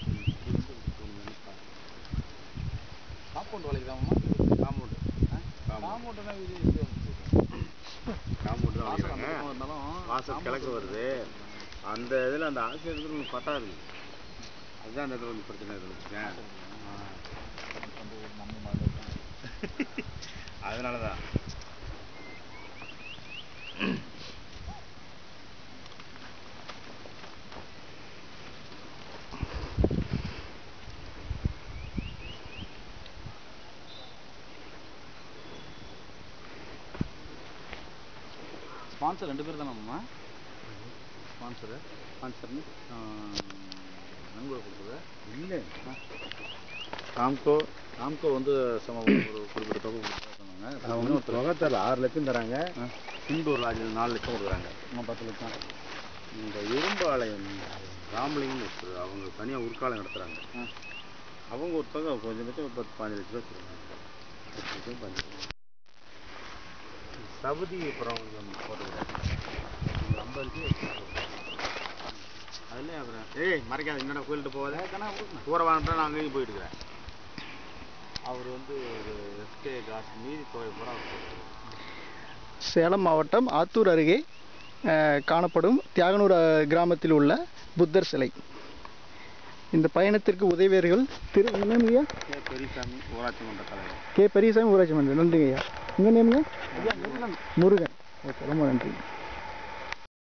Compound வேலைக்கு தான்மா compound காம்பவுண்ட்னா இது இது காம்பவுண்டு தான் வாசல் அந்த வளைக்கிறாங்க பக்கம் இருந்தாலும் வாசல் கிழக்கு வருது அந்த இதில் அந்த ஆசிரியர் இடத்துல கொஞ்சம் பட்டா இருக்குது அதுதான் அந்த இடத்துல கொஞ்சம் பிரச்சனை இருக்குது நம்ம மாதிரி அதனால தான் ஸ்பான்சர் ரெண்டு பேர் தானேம்மா ஸ்பான்சரு ஸ்பான்சர்னு நண்பர் கொடுத்தது இல்லை காம்கோ ராம்கோ வந்து சம ஒரு குறிப்பிட்ட தொகை கொடுத்ததா சொன்னாங்க அவங்க தொகை தரல ஆறு லட்சம் தராங்க ஆ. சிந்தூர் லாட்ஜில் நாலு லட்சம் கொடுக்குறாங்க இன்னும் பத்து லட்சம் இந்த இரும்பு ஆலயம் ராமலிங்கம் ஒருத்தர் அவங்க தனியாக உருக்காலம் நடத்துகிறாங்க ஆ. அவங்க ஒரு தொகை கொஞ்சம் லட்சம் ஒரு பத்து பதினஞ்சு லட்சம் ரூபா சொல்லுவாங்க பத்து லட்சம் பதினஞ்சு லட்சம் சவுதி அப்புறம் கொஞ்சம் போட்டுக்கிறாங்க ஒரு ஐம்பது லட்சம் அதில் அப்புறம் ஏய் மறைக்காத என்னடா கோயில்கிட்ட போகாத ஊற வாங்கிட்டா நான் அங்கேயும் போயிட்டு இருக்கிறேன் அவர் வந்து ஒரு எஸ்கே காசு மீதி தொகை பூரா அவர் போட்டுக்கிறார். சேலம் மாவட்டம் ஆத்தூர் அருகே அஹ், காணப்படும் தியாகனூர் அஹ், கிராமத்தில் உள்ள புத்தர் சிலை இந்த பயணத்திற்கு உதவியர்கள் திரு என்னங்க ஐயா கே. பெரியசாமி ஊராட்சி மன்ற தலைவர் கே பெரியசாமி ஊராட்சி மன்றம் நன்றிங்க ஐயா உங்கள் நேமுங்க முருகன் ஓகே ரொம்ப நன்றி